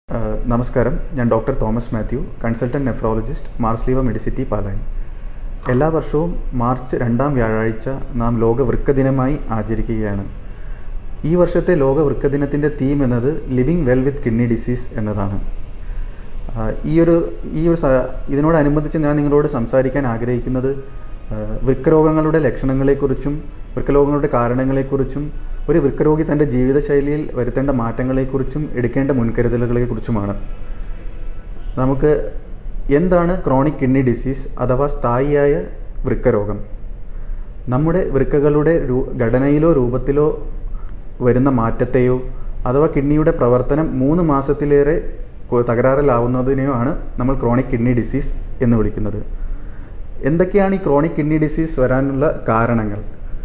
ആഹ് നമസ്കാരം ഞാൻ doctor Thomas Mathew consultant nephrologist Mar Sleeva Medicity Palai എല്ലാ വർഷവും മാർച്ച് രണ്ടാം വ്യാഴാഴ്ച നാം ലോക വൃക്ക ദിനമായി ആചരിക്കുകയാണ് ഈ വർഷത്തെ ലോക വൃക്ക ദിനത്തിൻ്റെ തീം എന്നത് living well with kidney disease എന്നതാണ് ആഹ് ഈ ഒരു ഈ ഒരു സ- ഇതിനോടനുബന്ധിച്ച് ഞാൻ നിങ്ങളോട് സംസാരിക്കാൻ ആഗ്രഹിക്കുന്നത് ആഹ് വൃക്കരോഗങ്ങളുടെ ലക്ഷണങ്ങളെക്കുറിച്ചും വൃക്കരോഗങ്ങളുടെ കാരണങ്ങളെക്കുറിച്ചും ഒരു വൃക്കരോഗി തൻ്റെ ജീവിതശൈലിയിൽ വരുത്തേണ്ട മാറ്റങ്ങളെക്കുറിച്ചും എടുക്കേണ്ട മുൻകരുതലുകളെക്കുറിച്ചുമാണ് നമുക്ക് എന്താണ് ക്രോണിക് കിഡ്നി ഡിസീസ് അഥവാ സ്ഥായിയായ വൃക്കരോഗം നമ്മുടെ വൃക്കകളുടെ രൂ ഘടനയിലോ രൂപത്തിലോ വരുന്ന മാറ്റത്തെയോ അഥവാ കിഡ്നിയുടെ പ്രവർത്തനം മൂന്ന് മാസത്തിലേറെ കൊ- തകരാറിലാവുന്നതിനെയോ ആണ് നമ്മൾ ക്രോണിക് കിഡ്നി ഡിസീസ് എന്ന് വിളിക്കുന്നത് എന്തൊക്കെയാണ് ഈ ക്രോണിക് കിഡ്നി ഡിസീസ് വരാനുള്ള കാരണങ്ങൾ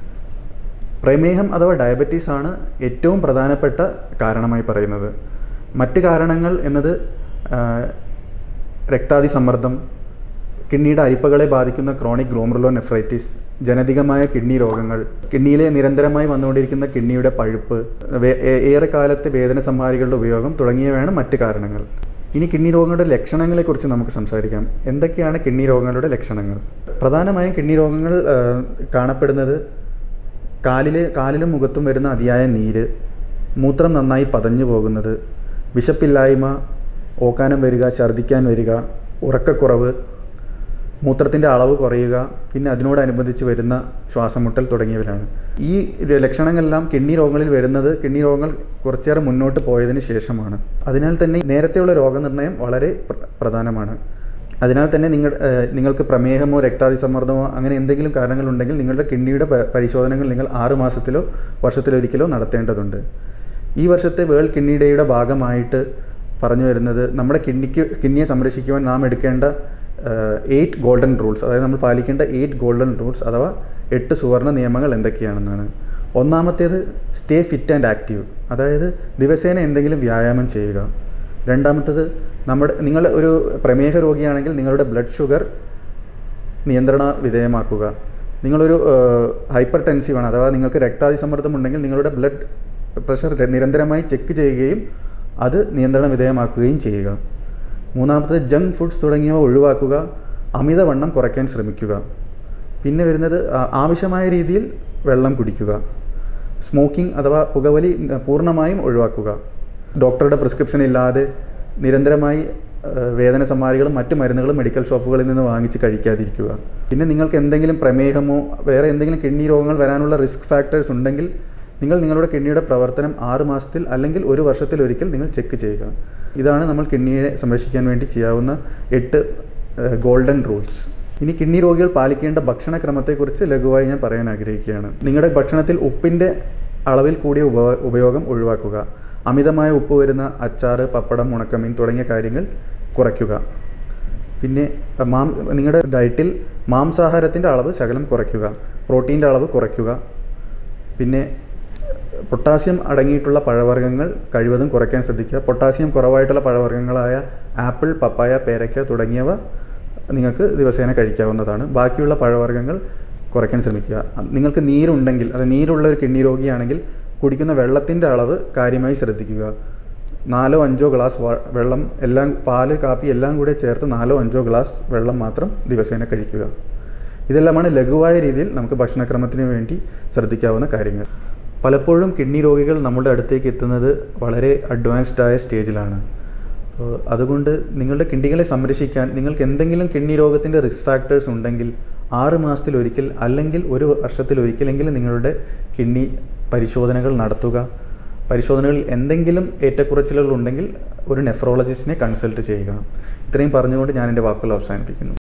പ്രമേഹം അഥവാ ഡയബറ്റീസ് ആണ് ഏറ്റവും പ്രധാനപ്പെട്ട കാരണമായി പറയുന്നത് മറ്റ് കാരണങ്ങൾ എന്നത് ആ, രക്താതിസമ്മർദ്ദം കിഡ്നിയുടെ അരിപ്പകളെ ബാധിക്കുന്ന ക്രോണിക് ഗ്ലോമറുലോ നെഫ്രൈറ്റിസ് ജനതികമായ കിഡ്നി രോഗങ്ങൾ കിഡ്നിയിലെ നിരന്തരമായി വന്നുകൊണ്ടിരിക്കുന്ന കിഡ്നിയുടെ പഴുപ്പ് വേ- ഏ- ഏറെക്കാലത്തെ വേദന സംഹാരികളുടെ ഉപയോഗം തുടങ്ങിയവയാണ് മറ്റ് കാരണങ്ങൾ ഇനി കിഡ്നി രോഗങ്ങളുടെ ലക്ഷണങ്ങളെക്കുറിച്ച് നമുക്ക് സംസാരിക്കാം എന്തൊക്കെയാണ് കിഡ്നി രോഗങ്ങളുടെ ലക്ഷണങ്ങൾ പ്രധാനമായും കിഡ്നി രോഗങ്ങൾ ആ, കാണപ്പെടുന്നത് കാലിലെ കാലിലും മുഖത്തും വരുന്ന അതിയായ നീര് മൂത്രം നന്നായി പതഞ്ഞു പോകുന്നത് വിശപ്പില്ലായ്മ ഓക്കാനം വരിക ഛർദ്ദിക്കാൻ വരിക ഉറക്കക്കുറവ് മൂത്രത്തിൻ്റെ അളവ് കുറയുക പിന്നെ അതിനോടനുബന്ധിച്ച് വരുന്ന ശ്വാസമുട്ടൽ തുടങ്ങിയവരാണ് ഈ ര- ലക്ഷണങ്ങളെല്ലാം കിഡ്നി രോഗങ്ങളിൽ വരുന്നത് കിഡ്നി രോഗങ്ങൾ കുറച്ചേറെ മുന്നോട്ട് പോയതിന് ശേഷമാണ് അതിനാൽ തന്നെ നേരത്തെയുള്ള രോഗനിർണയം വളരെ പ്ര- പ്രധാനമാണ് അതിനാൽ തന്നെ നിങ്ങൾ ഏഹ്, നിങ്ങൾക്ക് പ്രമേഹമോ രക്താതിസമ്മർദ്ദമോ അങ്ങനെ എന്തെങ്കിലും കാരണങ്ങളുണ്ടെങ്കിൽ നിങ്ങളുടെ കിഡ്നിയുടെ പ- പരിശോധനകൾ നിങ്ങൾ ആറ് മാസത്തിലോ വർഷത്തിലൊരിക്കലോ നടത്തേണ്ടതുണ്ട് ഈ വർഷത്തെ വേൾഡ് കിഡ്നി ഡേയുടെ ഭാഗമായിട്ട് പറഞ്ഞു വരുന്നത് നമ്മുടെ കിഡ്നിക്ക് കിഡ്നിയെ സംരക്ഷിക്കുവാൻ നാം എടുക്കേണ്ട എയ്റ്റ് ഗോൾഡൻ റൂൾസ് അതായത് നമ്മൾ പാലിക്കേണ്ട എയ്റ്റ് ഗോൾഡൻ റൂൾസ് അഥവാ എട്ട് സുവർണ നിയമങ്ങൾ എന്തൊക്കെയാണെന്നാണ് ഒന്നാമത്തേത് സ്റ്റേ ഫിറ്റ് ആൻഡ് ആക്റ്റീവ് അതായത് ദിവസേന എന്തെങ്കിലും വ്യായാമം ചെയ്യുക രണ്ടാമത്തത് നമ്മുടെ നിങ്ങൾ ഒരു പ്രമേഹ രോഗിയാണെങ്കിൽ നിങ്ങളുടെ ബ്ലഡ് ഷുഗർ നിയന്ത്രണ വിധേയമാക്കുക നിങ്ങളൊരു ഹൈപ്പർ ടെൻസീവ് ആണ് അഥവാ നിങ്ങൾക്ക് രക്താതിസമ്മർദ്ദം ഉണ്ടെങ്കിൽ നിങ്ങളുടെ ബ്ലഡ് പ്രഷർ നിരന്തരമായി ചെക്ക് ചെയ്യുകയും അത് നിയന്ത്രണ വിധേയമാക്കുകയും ചെയ്യുക മൂന്നാമത്തത് ജങ്ക് ഫുഡ്സ് തുടങ്ങിയവ ഒഴിവാക്കുക അമിതവണ്ണം കുറയ്ക്കാൻ ശ്രമിക്കുക പിന്നെ വരുന്നത് ആ- ആവശ്യമായ രീതിയിൽ വെള്ളം കുടിക്കുക സ്മോക്കിംഗ് അഥവാ പുകവലി ന- പൂർണ്ണമായും ഒഴിവാക്കുക ഡോക്ടറുടെ പ്രിസ്ക്രിപ്ഷൻ ഇല്ലാതെ നിരന്തരമായി ആ, വേദന സംഹാരികളും മറ്റു മരുന്നുകളും മെഡിക്കൽ ഷോപ്പുകളിൽ നിന്ന് വാങ്ങിച്ച് കഴിക്കാതിരിക്കുക പിന്നെ നിങ്ങൾക്ക് എന്തെങ്കിലും പ്രമേഹമോ വേറെ എന്തെങ്കിലും കിഡ്നി രോഗങ്ങൾ വരാനുള്ള റിസ്ക് ഫാക്ടേഴ്സ് ഉണ്ടെങ്കിൽ നിങ്ങൾ നിങ്ങളുടെ കിഡ്നിയുടെ പ്രവർത്തനം ആറ് മാസത്തിൽ അല്ലെങ്കിൽ ഒരു വർഷത്തിൽ ഒരിക്കൽ നിങ്ങൾ ചെക്ക് ചെയ്യുക ഇതാണ് നമ്മൾ കിഡ്നിയെ സംരക്ഷിക്കാൻ വേണ്ടി ചെയ്യാവുന്ന എട്ട് ഗോൾഡൻ റൂൾസ് ഇനി കിഡ്നി രോഗികൾ പാലിക്കേണ്ട ഭക്ഷണക്രമത്തെക്കുറിച്ച് ലഘുവായി ഞാൻ പറയാൻ ആഗ്രഹിക്കുകയാണ് നിങ്ങളുടെ ഭക്ഷണത്തിൽ ഉപ്പിൻ്റെ അളവിൽ കൂടിയ ഉപ ഉപയോഗം ഒഴിവാക്കുക അമിതമായ ഉപ്പ് വരുന്ന അച്ചാറ് പപ്പടം ഉണക്കമീൻ തുടങ്ങിയ കാര്യങ്ങൾ കുറയ്ക്കുക പിന്നെ അഹ്, മാം നിങ്ങളുടെ ഡയറ്റിൽ മാംസാഹാരത്തിൻ്റെ അളവ് ശകലം കുറയ്ക്കുക പ്രോട്ടീൻ്റെ അളവ് കുറയ്ക്കുക പിന്നെ പൊട്ടാസ്യം അടങ്ങിയിട്ടുള്ള പഴവർഗ്ഗങ്ങൾ കഴിവതും കുറയ്ക്കാൻ ശ്രദ്ധിക്കുക പൊട്ടാസ്യം കുറവായിട്ടുള്ള പഴവർഗ്ഗങ്ങളായ ആപ്പിൾ പപ്പായ പേരയ്ക്ക തുടങ്ങിയവ നിങ്ങൾക്ക് ദിവസേന കഴിക്കാവുന്നതാണ് ബാക്കിയുള്ള പഴവർഗ്ഗങ്ങൾ കുറയ്ക്കാൻ ശ്രമിക്കുക അ- നിങ്ങൾക്ക് നീരുണ്ടെങ്കിൽ അത് നീരുള്ള ഒരു കിഡ്നി രോഗിയാണെങ്കിൽ കുടിക്കുന്ന വെള്ളത്തിൻ്റെ അളവ് കാര്യമായി ശ്രദ്ധിക്കുക നാലോ അഞ്ചോ ഗ്ലാസ് വ- വെള്ളം എല്ലാം പാല് കാപ്പി എല്ലാം കൂടെ ചേർത്ത് നാലോ അഞ്ചോ ഗ്ലാസ് വെള്ളം മാത്രം ദിവസേന കഴിക്കുക ഇതെല്ലാമാണ് ലഘുവായ രീതിയിൽ നമുക്ക് ഭക്ഷണക്രമത്തിന് വേണ്ടി ശ്രദ്ധിക്കാവുന്ന കാര്യങ്ങൾ പലപ്പോഴും കിഡ്നി രോഗികൾ നമ്മുടെ അടുത്തേക്ക് എത്തുന്നത് വളരെ അഡ്വാൻസ്ഡ് ആയ സ്റ്റേജിലാണ് അപ്പോൾ അതുകൊണ്ട് നിങ്ങളുടെ കിഡ്നികളെ സംരക്ഷിക്കാൻ നിങ്ങൾക്ക് എന്തെങ്കിലും കിഡ്നി രോഗത്തിൻ്റെ റിസ്ക് ഫാക്ടേഴ്സ് ഉണ്ടെങ്കിൽ ആറ് മാസത്തിലൊരിക്കൽ അല്ലെങ്കിൽ ഒരു വർഷത്തിലൊരിക്കലെങ്കിലും നിങ്ങളുടെ കിഡ്നി പരിശോധനകൾ നടത്തുക പരിശോധനകളിൽ എന്തെങ്കിലും ഏറ്റക്കുറച്ചിലുകൾ ഉണ്ടെങ്കിൽ ഒരു നെഫ്രോളജിസ്റ്റിനെ കൺസൾട്ട് ചെയ്യുക ഇത്രയും പറഞ്ഞുകൊണ്ട് ഞാൻ എൻ്റെ വാക്കുകൾ അവസാനിപ്പിക്കുന്നു